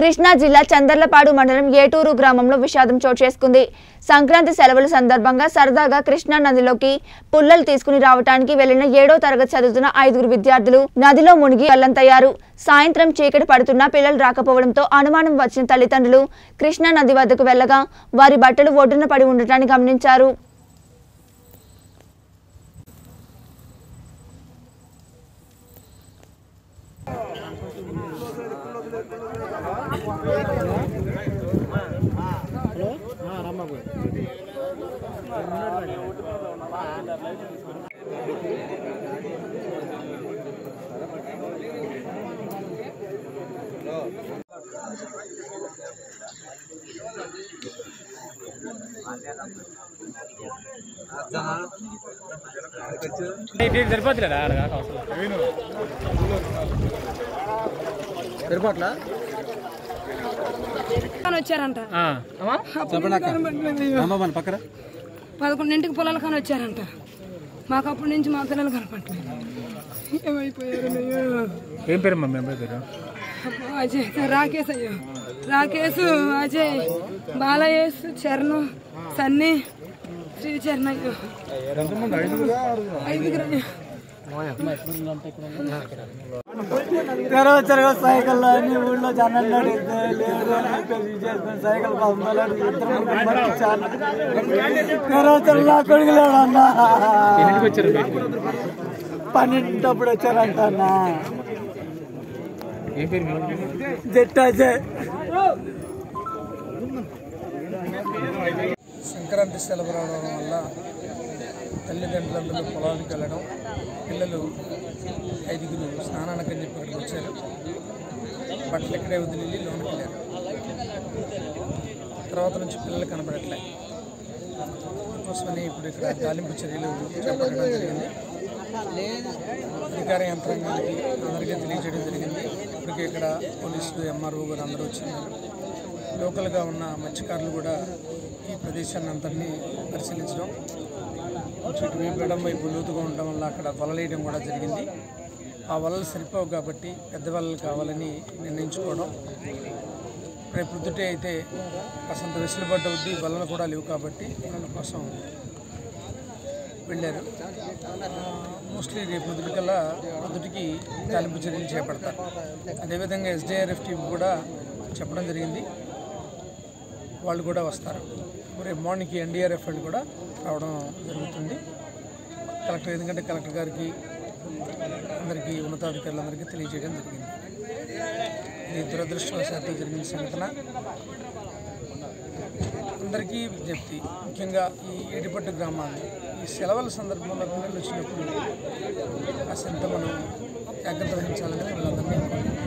కృష్ణా జిల్లా చందర్లపాడు మండలం ఏటూరు గ్రామంలో విషాదం చోటు చేసుకుంది సంక్రాంతి సెలవుల సందర్భంగా సరదాగా కృష్ణా నదిలోకి పుల్లలు తీసుకుని రావటానికి వెళ్లిన ఏడో తరగతి చదువుతున్న ఐదుగురు విద్యార్థులు నదిలో మునిగి గల్లంతయ్యారు సాయంత్రం చీకటి పడుతున్నా పిల్లలు రాకపోవడంతో అనుమానం వచ్చిన తల్లిదండ్రులు కృష్ణా నది వద్దకు వెళ్లగా వారి బట్టలు ఒడ్డున పడి ఉండటాన్ని గమనించారు సరిపోతులేదా అడగా అవసరం సరిపోట్లా అని వచ్చారంట అమ్మ పక్కన పదకొండింటికి పొలాల కానీ వచ్చారంట మాకు అప్పటి నుంచి మా పిల్లలు కనపడలేదు ఏమైపోయారు అయ్యో ఏం పేరు మమ్మీ అబ్బాయి పేరు అబ్బో, అజయ్ రాకేష్ అయ్యో రాకేష్ అజయ్ బాలయేష్ చరణ్ సన్నీ శ్రీచరణ్ అయ్యో ఐదుగురు అయ్యో. తెరవ తెరవ సైకిల్ అన్ని ఊళ్ళో జనాలు అడిగితే లేదు అని చెప్పేసి ఇది చేసుకుని సైకిల్ పంపాలని ఇద్దరు ముగ్గురు పంపించారు తెరవ తెరవ నా కొడుకు లేడు అన్న ఎన్నింటికి వచ్చారు బయటికి పన్నెండింటప్పుడు వచ్చారంట అన్న ఏం పేరు మీ ఊరి పేరు? జట్టు అజయ్ సంక్రాంతి సెలవు రావడం వల్ల తల్లిదండ్రులందరూ పొలానికి వెళ్ళడం పిల్లలు ఐదుగురు స్నానానికి అని చెప్పి ఇక్కడికి వచ్చారు బట్టలు ఇక్కడే వదిలి లోనికి వెళ్ళారు తర్వాత నుంచి పిల్లలు కనబడట్లే కోసమని ఇప్పుడు ఇక్కడ గాలింపు చర్యలు చేపట్టడం జరిగింది అధికార యంత్రాంగానికి అందరికీ తెలియజేయడం జరిగింది ఇప్పటికే ఇక్కడ పోలీసులు ఎంఆర్ఓ గారు అందరూ వచ్చినారు లోకల్గా ఉన్న మత్స్యకారులు కూడా ఈ ప్రదేశాన్ని అంతటినీ పరిశీలించడం కొంచెం ఇటువైపు ఎడం వైపు లోతుగా ఉండడం వల్ల అక్కడ వలలేయడం కూడా జరిగింది ఆ వలలు సరిపోవు కాబట్టి పెద్ద వలలు కావాలని నిర్ణయించుకోవడం రేపు పొద్దుటే అయితే కాసంత వెసులుబాటు అవుద్ది వలలు కూడా లేవు కాబట్టి వలల కోసం వెళ్ళారు మోస్ట్లీ రేపు పొద్దుటికల్లా పొద్దుటికి గాలింపు చర్యలు చేపడతారు అదేవిధంగా ఎస్డిఆర్ఎఫ్ టీం కూడా చెప్పడం జరిగింది వాళ్ళు కూడా వస్తారు రేపు మార్నింగ్కి ఎన్డీఆర్ఎఫ్ వాళ్ళు కూడా రావడం జరుగుతుంది కలెక్టర్ ఎందుకంటే కలెక్టర్ గారికి అందరికీ ఉన్నతాధికారులందరికీ తెలియజేయడం జరిగింది ఇది దురదృష్టవశాత్తు జరిగిన సంఘటన అందరికీ విజ్ఞప్తి ముఖ్యంగా ఈ ఏడిపట్టు గ్రామాలు ఈ సెలవుల సందర్భంలో పిల్లలు వచ్చినప్పుడు కాసంత మనం జాగ్రత్త వహించాలని వాళ్ళందరినీ కోరుకుంటున్నాం.